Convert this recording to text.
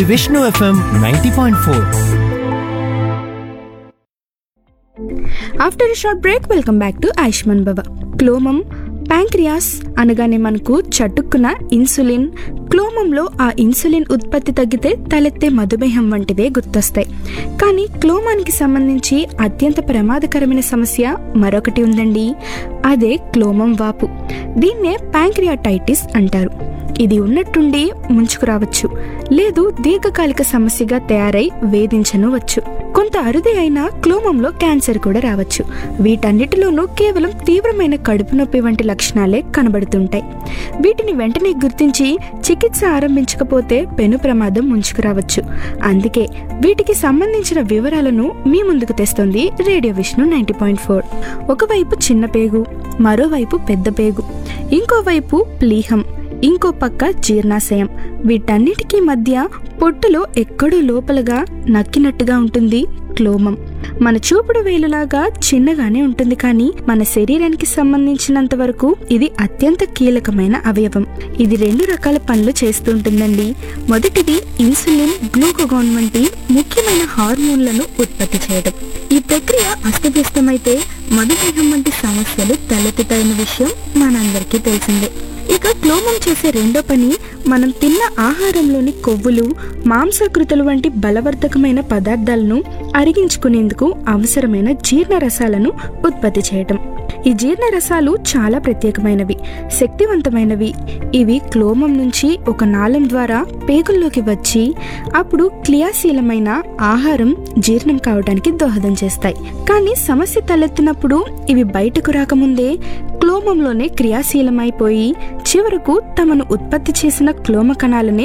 Vishnu FM ninety point four after short break welcome back to Ayushman Baba క్లోమం pancreas అనగానే మనకు చటుక్కున ఇన్సులిన్ క్లోమంలో ఆ ఇన్సులిన్ ఉత్పత్తి తగ్గితే తలెత్తే మధుమేహం వంటివే గుర్తొస్తాయి కానీ క్లోమానికి సంబంధించి అత్యంత ప్రమాదకరమైన సమస్య మరొకటి ఉందండి అదే క్లోమం వాపు దీన్నే ప్యాంక్రియాటైటిస్ అంటారు ఇది ఉన్నట్టుండి ముంచుకు రావచ్చు లేదు దీర్ఘకాలిక సమస్యగా తయారై వేధించనువచ్చు కొంత అరుదే అయిన క్లోమంలో క్యాన్సర్ కూడా రావచ్చు వీటన్నిటిలోనూ కేవలం తీవ్రమైన కడుపు నొప్పి వంటి లక్షణాలే కనబడుతుంటాయి వీటిని వెంటనే గుర్తించి చికిత్స ఆరంభించకపోతే పెను ప్రమాదం ముంచుకు రావచ్చు అందుకే వీటికి సంబంధించిన వివరాలను మీ ముందుకు తెస్తుంది radio Vishnu ninety point four ఒకవైపు చిన్న పేగు మరోవైపు పెద్ద పేగు ఇంకోవైపు ప్లీహం ఇంకో పక్క జీర్ణాశయం వీటన్నిటికీ మధ్య పొట్టులో ఎక్కడో లోపలగా నక్కినట్టుగా ఉంటుంది క్లోమం మన చూపుడు వేలులాగా చిన్నగానే ఉంటుంది కానీ మన శరీరానికి సంబంధించినంత వరకు ఇది అత్యంత కీలకమైన అవయవం ఇది రెండు రకాల పనులు చేస్తుంటుందండి మొదటిది ఇన్సులిన్ గ్లూకోగాన్ వంటి ముఖ్యమైన హార్మోన్లను ఉత్పత్తి చేయడం ఈ ప్రక్రియ అస్తవ్యస్తమైతే మధుమేహం వంటి సమస్యలు తలెత్తుతాయన్న విషయం మనందరికీ తెలిసిందే ఇక క్లోమం చేసే రెండో పని మనం తిన్న ఆహారంలోని కొవ్వులు మాంసకృతులు వంటి బలవర్ధకమైన పదార్థాలను అరిగించుకునేందుకు అవసరమైన జీర్ణ రసాలను ఉత్పత్తి చేయటం ఈ జీర్ణ రసాలు చాలా ప్రత్యేకమైనవి శక్తివంతమైనవి ఇవి క్లోమం నుంచి ఒక నాళం ద్వారా పేగుల్లోకి వచ్చి అప్పుడు క్రియాశీలమైన ఆహారం జీర్ణం కావడానికి దోహదం చేస్తాయి కానీ సమస్య తలెత్తినప్పుడు ఇవి బయటకు రాకముందే క్లోమంలోనే క్రియాశీలమైపోయి చివరకు తమను ఉత్పత్తి చేసిన క్లోమ కణాలనే